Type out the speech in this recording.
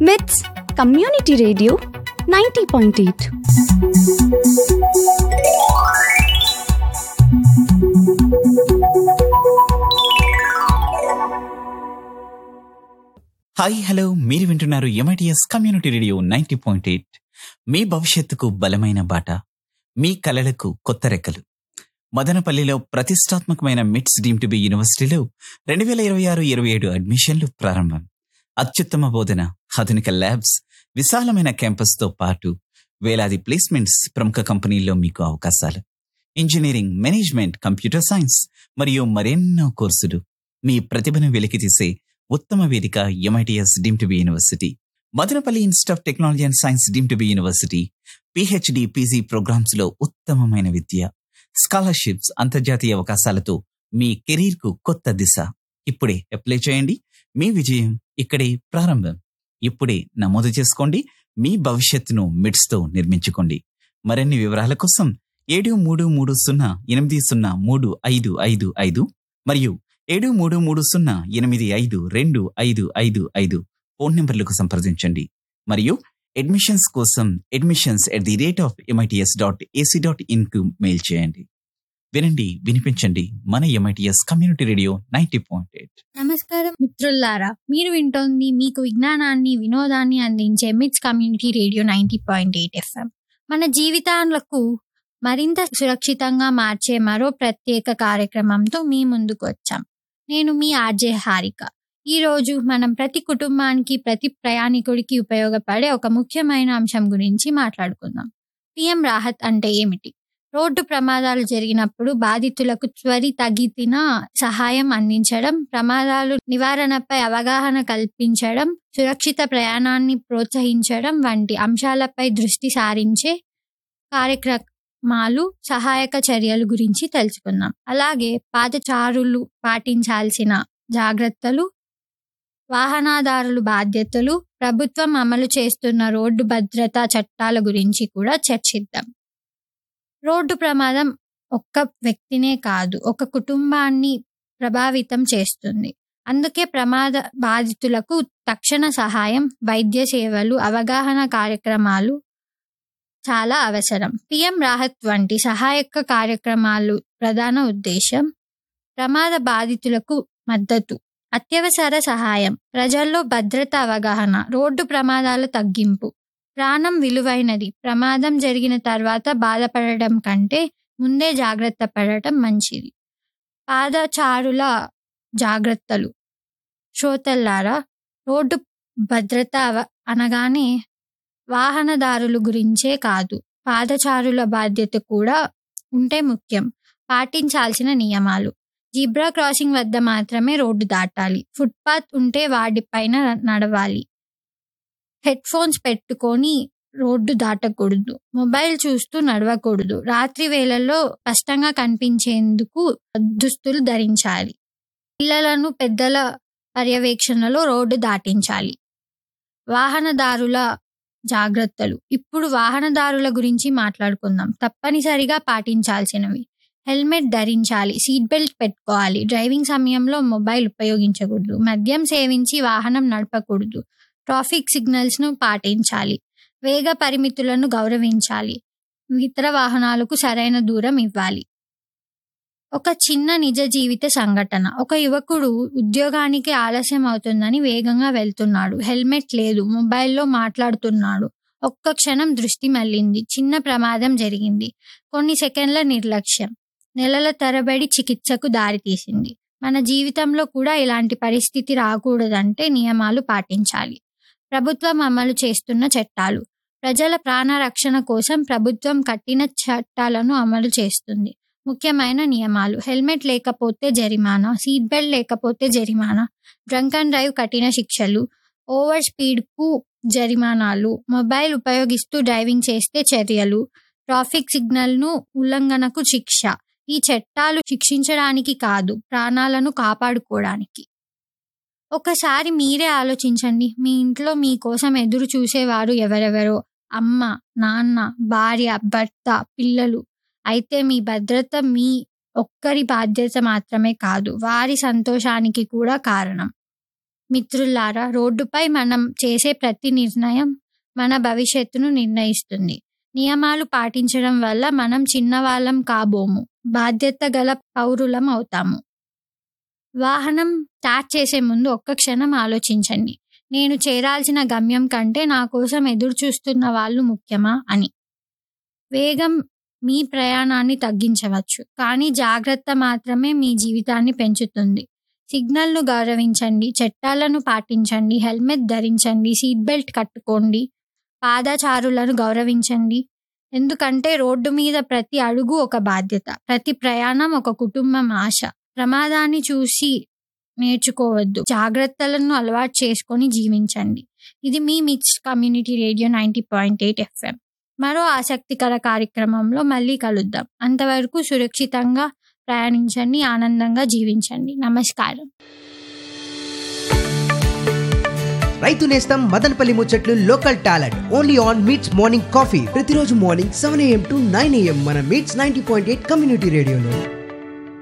with community radio ninety point eight hi hello మీరు వింటున్నారు MITS community radio ninety point eight మీ భవిష్యత్తుకు బలమైన బాట మీ కలలకు కొత్త రెక్కలు మదనపల్లిలో ప్రతిష్టాత్మకమైన మిట్స్ డీమ్ టు బి యూనివర్సిటీలో రెండు వేల ఇరవై ఆరు ఇరవై ఏడు అడ్మిషన్లు ప్రారంభం అత్యుత్తమ బోధన ఆధునిక ల్యాబ్స్ విశాలమైన క్యాంపస్తో పాటు వేలాది ప్లేస్మెంట్స్ ప్రముఖ కంపెనీల్లో మీకు అవకాశాలు ఇంజనీరింగ్ మేనేజ్మెంట్ కంప్యూటర్ సైన్స్ మరియు మరెన్నో కోర్సులు మీ ప్రతిభను వెలికితీసే ఉత్తమ వేదిక MITS deem to be university Madanapalle institute of technology and science deem to be university PhD PG programmes లో ఉత్తమమైన విద్య స్కాలర్షిప్స్ అంతర్జాతీయ అవకాశాలతో మీ కెరీర్ కు కొత్త దిశ ఇప్పుడే అప్లై చేయండి మీ విజయం ఇక్కడే ప్రారంభం ఇప్పుడే నమోదు చేసుకోండి మీ భవిష్యత్తును మిడ్స్ తో నిర్మించుకోండి మరిన్ని వివరాల కోసం ఏడు మూడు మూడు సున్నా ఎనిమిది సున్నా మూడు ఐదు ఐదు ఐదు మరియు ఏడు మూడు మూడు సున్నా ఎనిమిది ఐదు రెండు ఐదు ఐదు ఐదు ఫోన్ నంబర్లకు సంప్రదించండి మరియు అడ్మిషన్స్ కోసం admissions at the rate of MITS dot AC dot in కు మెయిల్ చేయండి వినండి వినిపించండి మన MITS community radio ninety point eight నమస్కారం మిత్రులారా మీరు వింటోంది మీకు విజ్ఞానాన్ని వినోదాన్ని అందించే MITS community radio ninety point eight FM మన జీవితాలకు మరింత సురక్షితంగా మార్చే మరో ప్రత్యేక కార్యక్రమంతో మీ ముందుకు వచ్చాం నేను మీ ఆర్జే హారిక ఈ రోజు మనం ప్రతి కుటుంబానికి ప్రతి ప్రయాణికుడికి ఉపయోగపడే ఒక ముఖ్యమైన అంశం గురించి మాట్లాడుకుందాం పిఎం రాహత్ అంటే ఏమిటి రోడ్డు ప్రమాదాలు జరిగినప్పుడు బాధితులకు త్వరితగితిన సహాయం అందించడం ప్రమాదాలు నివారణపై అవగాహన కల్పించడం సురక్షిత ప్రయాణాన్ని ప్రోత్సహించడం వంటి అంశాలపై దృష్టి సారించే కార్యక్రమాలు సహాయక చర్యల గురించి తెలుసుకుందాం అలాగే పాదచారులు పాటించాల్సిన జాగ్రత్తలు వాహనదారులు బాధ్యతలు ప్రభుత్వం అమలు చేస్తున్న రోడ్డు భద్రతా చట్టాల గురించి కూడా చర్చిద్దాం రోడ్డు ప్రమాదం ఒక్క వ్యక్తినే కాదు ఒక కుటుంబాన్ని ప్రభావితం చేస్తుంది అందుకే ప్రమాద బాధితులకు తక్షణ సహాయం వైద్య సేవలు అవగాహన కార్యక్రమాలు చాలా అవసరం పిఎం రాహత్ వంటి సహాయక కార్యక్రమాలు ప్రధాన ఉద్దేశం ప్రమాద బాధితులకు మద్దతు అత్యవసర సహాయం ప్రజల్లో భద్రత అవగాహన రోడ్డు ప్రమాదాల తగ్గింపు ప్రాణం విలువైనది ప్రమాదం జరిగిన తర్వాత బాధపడటం కంటే ముందే జాగ్రత్త పడటం మంచిది పాదచారుల జాగ్రత్తలు శ్రోతల్లారా రోడ్డు భద్రత అవ- అనగానే వాహనదారుల గురించే కాదు పాదచారుల బాధ్యత కూడా ఉంటే ముఖ్యం పాటించాల్సిన నియమాలు జీబ్రా క్రాసింగ్ వద్ద మాత్రమే రోడ్డు దాటాలి ఫుట్పాత్ ఉంటే వాటిపైన నడవాలి హెడ్ ఫోన్స్ పెట్టుకొని రోడ్డు దాటకూడదు మొబైల్ చూస్తూ నడవకూడదు రాత్రి వేళల్లో స్పష్టంగా కనిపించేందుకు దుస్తులు ధరించాలి పిల్లలను పెద్దల పర్యవేక్షణలో రోడ్డు దాటించాలి వాహనదారుల జాగ్రత్తలు ఇప్పుడు వాహనదారుల గురించి మాట్లాడుకుందాం తప్పనిసరిగా పాటించాల్సినవి హెల్మెట్ ధరించాలి సీట్ బెల్ట్ పెట్టుకోవాలి డ్రైవింగ్ సమయంలో మొబైల్ ఉపయోగించకూడదు మద్యం సేవించి వాహనం నడపకూడదు ట్రాఫిక్ సిగ్నల్స్ ను పాటించాలి వేగ పరిమితులను గౌరవించాలి ఇతర వాహనాలకు సరైన దూరం ఇవ్వాలి ఒక చిన్న నిజ జీవిత సంఘటన ఒక యువకుడు ఉద్యోగానికి ఆలస్యం అవుతుందని వేగంగా వెళ్తున్నాడు హెల్మెట్ లేదు మొబైల్లో మాట్లాడుతున్నాడు ఒక్క క్షణం దృష్టి మళ్ళింది చిన్న ప్రమాదం జరిగింది కొన్ని సెకండ్ల నిర్లక్ష్యం నెలల తరబడి చికిత్సకు దారితీసింది మన జీవితంలో కూడా ఇలాంటి పరిస్థితి రాకూడదంటే నియమాలు పాటించాలి ప్రభుత్వం అమలు చేస్తున్న చట్టాలు ప్రజల ప్రాణ రక్షణ కోసం ప్రభుత్వం కఠిన చట్టాలను అమలు చేస్తుంది ముఖ్యమైన నియమాలు హెల్మెట్ లేకపోతే జరిమానా సీట్ బెల్ట్ లేకపోతే జరిమానా డ్రంక్ అండ్ డ్రైవ్ కఠిన శిక్షలు ఓవర్ స్పీడ్కు జరిమానాలు మొబైల్ ఉపయోగిస్తూ డ్రైవింగ్ చేస్తే చర్యలు ట్రాఫిక్ సిగ్నల్ను ఉల్లంఘనకు శిక్ష ఈ చట్టాలు శిక్షించడానికి కాదు ప్రాణాలను కాపాడుకోవడానికి ఒకసారి మీరే ఆలోచించండి మీ ఇంట్లో మీకోసం ఎదురు చూసేవారు ఎవరెవరో అమ్మ నాన్న భార్య భర్త పిల్లలు అయితే మీ భద్రత మీ ఒక్కరి బాధ్యత మాత్రమే కాదు వారి సంతోషానికి కూడా కారణం మిత్రులారా రోడ్డుపై మనం చేసే ప్రతి నిర్ణయం మన భవిష్యత్తును నిర్ణయిస్తుంది నియమాలు పాటించడం వల్ల మనం చిన్నవాళ్ళం కాబోము బాధ్యత గల పౌరులం అవుతాము వాహనం స్టార్ట్ చేసే ముందు ఒక్క క్షణం ఆలోచించండి నేను చేరాల్సిన గమ్యం కంటే నా కోసం ఎదురు చూస్తున్న వాళ్ళు ముఖ్యమా అని వేగం మీ ప్రయాణాన్ని తగ్గించవచ్చు కానీ జాగ్రత్త మాత్రమే మీ జీవితాన్ని పెంచుతుంది సిగ్నల్ను గౌరవించండి చట్టాలను పాటించండి హెల్మెట్ ధరించండి సీట్ బెల్ట్ కట్టుకోండి పాదచారులను గౌరవించండి ఎందుకంటే రోడ్డు మీద ప్రతి అడుగు ఒక బాధ్యత ప్రతి ప్రయాణం ఒక కుటుంబం ఆశ ప్రమాదాన్ని చూసి నేర్చుకోవద్దు జాగ్రత్తలను అలవాటు చేసుకొని జీవించండి ఇది మీ MITS community radio ninety point eight FM మరో ఆసక్తికర కార్యక్రమంలో మళ్ళీ కలుద్దాం అంతవరకు సురక్షితంగా ప్రయాణించండి ఆనందంగా జీవించండి నమస్కారం రైతు నేస్తం మదనపల్లి ముచ్చట్లు local talent only on MITS morning coffee ప్రతిరోజు morning seven AM to nine AM మన MITS ninety point eight community రేడియోలో